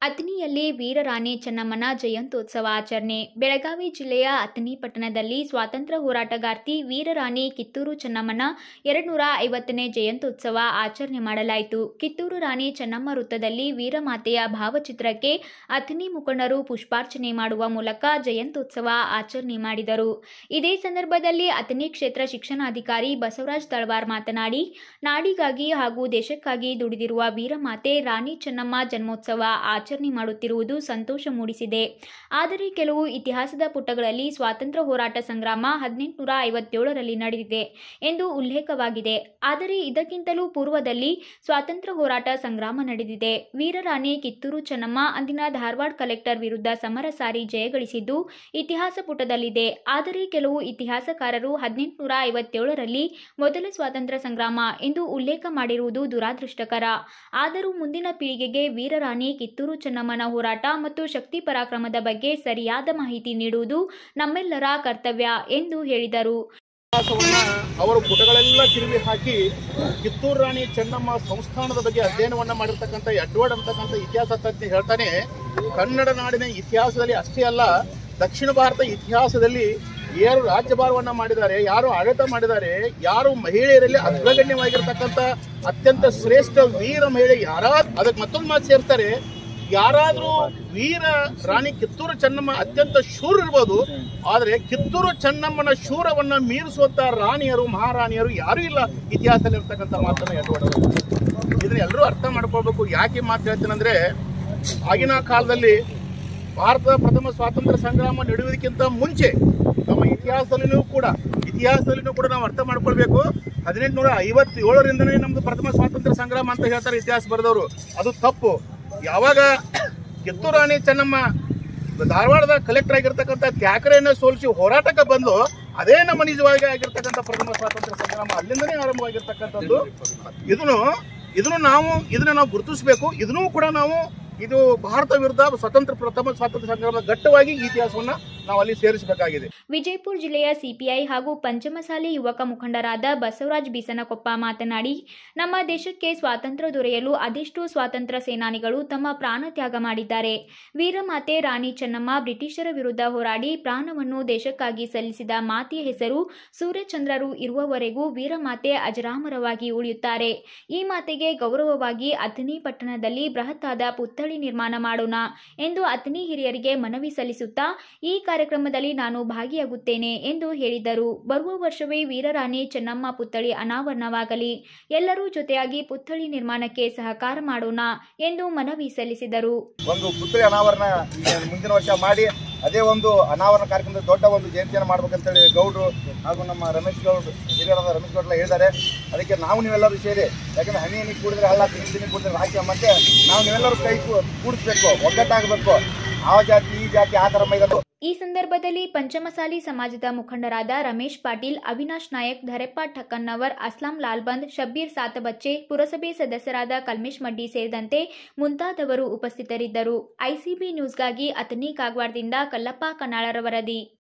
ಅಥಣಿಯಲ್ಲಿ ವೀರರಾಣಿ ಚೆನ್ನಮ್ಮನ ಜಯಂತ್ಯೋತ್ಸವ ಆಚರಣೆ ಬೆಳಗಾವಿ ಜಿಲ್ಲೆಯ ಅಥಣಿ ಪಟ್ಟಣದಲ್ಲಿ ಸ್ವಾತಂತ್ರ್ಯ ಹೋರಾಟಗಾರ್ತಿ ವೀರರಾಣಿ ಕಿತ್ತೂರು ಚೆನ್ನಮ್ಮನ ಎರಡ್ನೂರ ಐವತ್ತನೇ ಜಯಂತ್ಯೋತ್ಸವ ಆಚರಣೆ ಮಾಡಲಾಯಿತು ಕಿತ್ತೂರು ರಾಣಿ ಚೆನ್ನಮ್ಮ ವೃತ್ತದಲ್ಲಿ ವೀರಮಾತೆಯ ಭಾವಚಿತ್ರಕ್ಕೆ ಅಥಣಿ ಮುಖಂಡರು ಪುಷ್ಪಾರ್ಚನೆ ಮಾಡುವ ಮೂಲಕ ಜಯಂತ್ಯೋತ್ಸವ ಆಚರಣೆ ಮಾಡಿದರು ಇದೇ ಸಂದರ್ಭದಲ್ಲಿ ಅಥಣಿ ಕ್ಷೇತ್ರ ಶಿಕ್ಷಣಾಧಿಕಾರಿ ಬಸವರಾಜ್ ತಳವಾರ್ ಮಾತನಾಡಿ ನಾಡಿಗಾಗಿ ಹಾಗೂ ದೇಶಕ್ಕಾಗಿ ದುಡಿದಿರುವ ವೀರಮಾತೆ ರಾಣಿ ಚೆನ್ನಮ್ಮ ಜನ್ಮೋತ್ಸವ ಆಚರಣೆ ಮಾಡುತ್ತಿರುವುದು ಸಂತೋಷ ಮೂಡಿಸಿದೆ ಆದರೆ ಕೆಲವು ಇತಿಹಾಸದ ಪುಟಗಳಲ್ಲಿ ಸ್ವಾತಂತ್ರ್ಯ ಹೋರಾಟ ಸಂಗ್ರಾಮ ಹದಿನೆಂಟುನೂರ ಐವತ್ತೇಳರಲ್ಲಿ ನಡೆದಿದೆ ಎಂದು ಉಲ್ಲೇಖವಾಗಿದೆ ಆದರೆ ಇದಕ್ಕಿಂತಲೂ ಪೂರ್ವದಲ್ಲಿ ಸ್ವಾತಂತ್ರ್ಯ ಹೋರಾಟ ಸಂಗ್ರಾಮ ನಡೆದಿದೆ ವೀರರಾಣಿ ಕಿತ್ತೂರು ಚೆನ್ನಮ್ಮ ಅಂದಿನ ಧಾರವಾಡ ಕಲೆಕ್ಟರ್ ವಿರುದ್ಧ ಸಮರ ಸಾರಿ ಜಯಗಳಿಸಿದ್ದು ಇತಿಹಾಸ ಪುಟದಲ್ಲಿದೆ ಆದರೆ ಕೆಲವು ಇತಿಹಾಸಕಾರರು ಹದಿನೆಂಟುನೂರ ಐವತ್ತೇಳರಲ್ಲಿ ಮೊದಲ ಸ್ವಾತಂತ್ರ್ಯ ಸಂಗ್ರಾಮ ಎಂದು ಉಲ್ಲೇಖ ಮಾಡಿರುವುದು ದುರಾದೃಷ್ಟಕರ ಆದರೂ ಮುಂದಿನ ಪೀಳಿಗೆಗೆ ವೀರರಾಣಿ ಕಿತ್ತೂರು ಚೆನ್ನಮ್ಮನ ಹೋರಾಟ ಮತ್ತು ಶಕ್ತಿ ಪರಾಕ್ರಮದ ಬಗ್ಗೆ ಸರಿಯಾದ ಮಾಹಿತಿ ನೀಡುವುದು ನಮ್ಮೆಲ್ಲರ ಕರ್ತವ್ಯ ಎಂದು ಹೇಳಿದರು ಇತಿಹಾಸವನ್ನ ಅವರು ಪುಟಗಳೆಲ್ಲ ತಿರುವಿ ಹಾಕಿ ಕಿತ್ತೂರು ರಾಣಿ ಚೆನ್ನಮ್ಮ ಸಂಸ್ಥಾನದ ಬಗ್ಗೆ ಅಧ್ಯಯನವನ್ನ ಮಾಡಿರ್ತಕ್ಕಂಥ ಎಡ್ವರ್ಡ್ ಅಂತಕ್ಕಂಥ ಇತಿಹಾಸ ತಜ್ಞ ಹೇಳ್ತಾನೆ ಕನ್ನಡ ನಾಡಿನ ಇತಿಹಾಸದಲ್ಲಿ ಅಷ್ಟೇ ಅಲ್ಲ ದಕ್ಷಿಣ ಭಾರತ ಇತಿಹಾಸದಲ್ಲಿ ಯಾರು ರಾಜ್ಯಭಾರವನ್ನ ಮಾಡಿದ್ದಾರೆ ಯಾರು ಆಡಳಿತ ಮಾಡಿದ್ದಾರೆ ಯಾರು ಮಹಿಳೆಯರಲ್ಲಿ ಅಗ್ರಗಣ್ಯವಾಗಿರ್ತಕ್ಕಂಥ ಅತ್ಯಂತ ಶ್ರೇಷ್ಠ ವೀರ ಮಹಿಳೆ ಯಾರಾದ್ ಅದಕ್ಕೆ ಮತ್ತೊಂದು ಮಾತು ಸೇರ್ತಾರೆ ಯಾರಾದ್ರೂ ವೀರ ರಾಣಿ ಕಿತ್ತೂರು ಚೆನ್ನಮ್ಮ ಅತ್ಯಂತ ಶೂರ ಇರ್ಬೋದು ಆದ್ರೆ ಕಿತ್ತೂರು ಚೆನ್ನಮ್ಮನ ಶೂರವನ್ನ ಮೀರಿಸುವಂತ ರಾಣಿಯರು ಮಹಾರಾಣಿಯರು ಯಾರೂ ಇಲ್ಲ ಇತಿಹಾಸದಲ್ಲಿ ಇರ್ತಕ್ಕಂಥ ಮಾತನ್ನ ಎಡ್ವರ್ಡ್ ಇದನ್ನ ಎಲ್ಲರೂ ಅರ್ಥ ಮಾಡ್ಕೊಳ್ಬೇಕು ಯಾಕೆ ಈ ಮಾತು ಹೇಳ್ತೀನಂದ್ರೆ ಆಗಿನ ಕಾಲದಲ್ಲಿ ಭಾರತದ ಪ್ರಥಮ ಸ್ವಾತಂತ್ರ್ಯ ಸಂಗ್ರಾಮ ನಡೆಯುವುದಕ್ಕಿಂತ ಮುಂಚೆ ನಮ್ಮ ಇತಿಹಾಸದಲ್ಲಿನೂ ಕೂಡ ಇತಿಹಾಸದಲ್ಲಿನೂ ಕೂಡ ನಾವು ಅರ್ಥ ಮಾಡ್ಕೊಳ್ಬೇಕು ಹದಿನೆಂಟುನೂರ ಐವತ್ತೇಳರಿಂದನೇ ನಮ್ದು ಪ್ರಥಮ ಸ್ವಾತಂತ್ರ್ಯ ಸಂಗ್ರಾಮ ಅಂತ ಹೇಳ್ತಾರೆ ಇತಿಹಾಸ ಬರೆದವರು ಅದು ತಪ್ಪು ಯಾವಾಗ ಕಿತ್ತೂರು ರಾಣಿ ಚೆನ್ನಮ್ಮ ಧಾರವಾಡದ ಕಲೆಕ್ಟರ್ ಆಗಿರ್ತಕ್ಕಂಥ ತ್ಯಾಕರೆಯನ್ನ ಸೋಲಿಸಿ ಹೋರಾಟಕ್ಕೆ ಬಂದು ಅದೇ ನಮ್ಮ ನಿಜವಾಗಿ ಆಗಿರ್ತಕ್ಕಂಥ ಪ್ರಥಮ ಸ್ವಾತಂತ್ರ್ಯ ಸಂಗ್ರಾಮ ಅಲ್ಲಿಂದನೇ ಆರಂಭವಾಗಿರ್ತಕ್ಕಂಥದ್ದು ಇದನ್ನು ಇದನ್ನು ನಾವು ಇದನ್ನ ನಾವು ಗುರುತಿಸಬೇಕು ಇದನ್ನೂ ಕೂಡ ನಾವು ಇದು ಭಾರತ ವಿರುದ್ಧ ಸ್ವತಂತ್ರ ಪ್ರಥಮ ಸ್ವಾತಂತ್ರ್ಯ ಸಂಗ್ರಾಮದ ಘಟ್ಟವಾಗಿ ಈ ಇತಿಹಾಸವನ್ನ ನಾವು ಅಲ್ಲಿ ಸೇರಿಸಬೇಕಾಗಿದೆ ವಿಜಯಪುರ ಜಿಲ್ಲೆಯ ಸಿಪಿಐ ಹಾಗೂ ಪಂಚಮಸಾಲಿ ಯುವಕ ಮುಖಂಡರಾದ ಬಸವರಾಜ್ ಬೀಸನಕೊಪ್ಪ ಮಾತನಾಡಿ ನಮ್ಮ ದೇಶಕ್ಕೆ ಸ್ವಾತಂತ್ರ್ಯ ದೊರೆಯಲು ಅದೆಷ್ಟೋ ಸ್ವಾತಂತ್ರ್ಯ ಸೇನಾನಿಗಳು ತಮ್ಮ ಪ್ರಾಣ ತ್ಯಾಗ ಮಾಡಿದ್ದಾರೆ ವೀರಮಾತೆ ರಾಣಿ ಚೆನ್ನಮ್ಮ ಬ್ರಿಟಿಷರ ವಿರುದ್ಧ ಹೋರಾಡಿ ಪ್ರಾಣವನ್ನು ದೇಶಕ್ಕಾಗಿ ಸಲ್ಲಿಸಿದ ಮಾತೆಯ ಹೆಸರು ಸೂರ್ಯಚಂದ್ರರು ಇರುವವರೆಗೂ ವೀರಮಾತೆ ಅಜರಾಮರವಾಗಿ ಉಳಿಯುತ್ತಾರೆ ಈ ಮಾತೆಗೆ ಗೌರವವಾಗಿ ಅಥಣಿ ಪಟ್ಟಣದಲ್ಲಿ ಬೃಹತ್ತಾದ ಪುತ್ಥಳಿ ನಿರ್ಮಾಣ ಮಾಡೋಣ ಎಂದು ಅಥಣಿ ಹಿರಿಯರಿಗೆ ಮನವಿ ಸಲ್ಲಿಸುತ್ತಾ ಈ ಕಾರ್ಯಕ್ರಮದಲ್ಲಿ ನಾನು ಭಾಗಿಯಾಗುತ್ತೇನೆ ಎಂದು ಹೇಳಿದರು ಬರುವ ವರ್ಷವೇ ವೀರರಾಣಿ ಚೆನ್ನಮ್ಮ ಪುತ್ಥಳಿ ಅನಾವರಣವಾಗಲಿ ಎಲ್ಲರೂ ಜೊತೆಯಾಗಿ ಪುತ್ಥಳಿ ನಿರ್ಮಾಣಕ್ಕೆ ಸಹಕಾರ ಮಾಡೋಣ ಎಂದು ಮನವಿ ಸಲ್ಲಿಸಿದರು ಒಂದು ಪುತ್ರಿ ಅನಾವರಣ ಈ ಮುಂದಿನ ವರ್ಷ ಮಾಡಿ ಅದೇ ಒಂದು ಅನಾವರಣ ಕಾರ್ಯಕ್ರಮದ ದೊಡ್ಡ ಒಂದು ಜಯಂತಿಯನ್ನು ಮಾಡ್ಬೇಕಂತೇಳಿ ಗೌಡ್ರು ಹಾಗೂ ನಮ್ಮ ರಮೇಶ್ ಗೌಡ್ ಹಿರಿಯರಾದ ರಮೇಶ್ ಗೌಡ್ರೆಲ್ಲ ಹೇಳಿದ್ದಾರೆ ಅದಕ್ಕೆ ನಾವು ನೀವೆಲ್ಲರೂ ಸೇರಿ ಯಾಕಂದ್ರೆ ಹನಿ ಹನಿ ಕೂಡಿದ್ರೆ ಹಳ್ಳ ತಿನಿ ತಿನಿ ಕೂಡಿದ್ರೆ ಹಾಕಿ ಮತ್ತೆ ನಾವು ನೀವೆಲ್ಲರೂ ಕೈ ಕೂ- ಕೂಡಿಸ್ಬೇಕು ಒಗ್ಗಟ್ಟಾಗಬೇಕು ಆ ಜಾತಿ ಈ ಜಾತಿ ಆ ಧರ್ಮ ಇದನ್ನು ಈ ಸಂದರ್ಭದಲ್ಲಿ ಪಂಚಮಸಾಲಿ ಸಮಾಜದ ಮುಖಂಡರಾದ ರಮೇಶ್ ಪಾಟೀಲ್ ಅವಿನಾಶ್ ನಾಯಕ್ ಧರೆಪ್ಪ ಠಕ್ಕನ್ನವರ್ ಅಸ್ಲಾಂ ಲಾಲ್ಬಂದ್ ಶಬ್ಬೀರ್ ಸಾತಬಚ್ಚೆ ಪುರಸಭೆ ಸದಸ್ಯರಾದ ಕಲ್ಮೇಶ್ ಮಡ್ಡಿ ಸೇರಿದಂತೆ ಮುಂತಾದವರು ಉಪಸ್ಥಿತರಿದ್ದರು ಐಸಿಬಿ ನ್ಯೂಸ್ಗಾಗಿ ಅಥಣಿ ಕಾಗವಾಡದಿಂದ ಕಲ್ಲಪ್ಪ ಕನ್ನಾಳರ ವರದಿ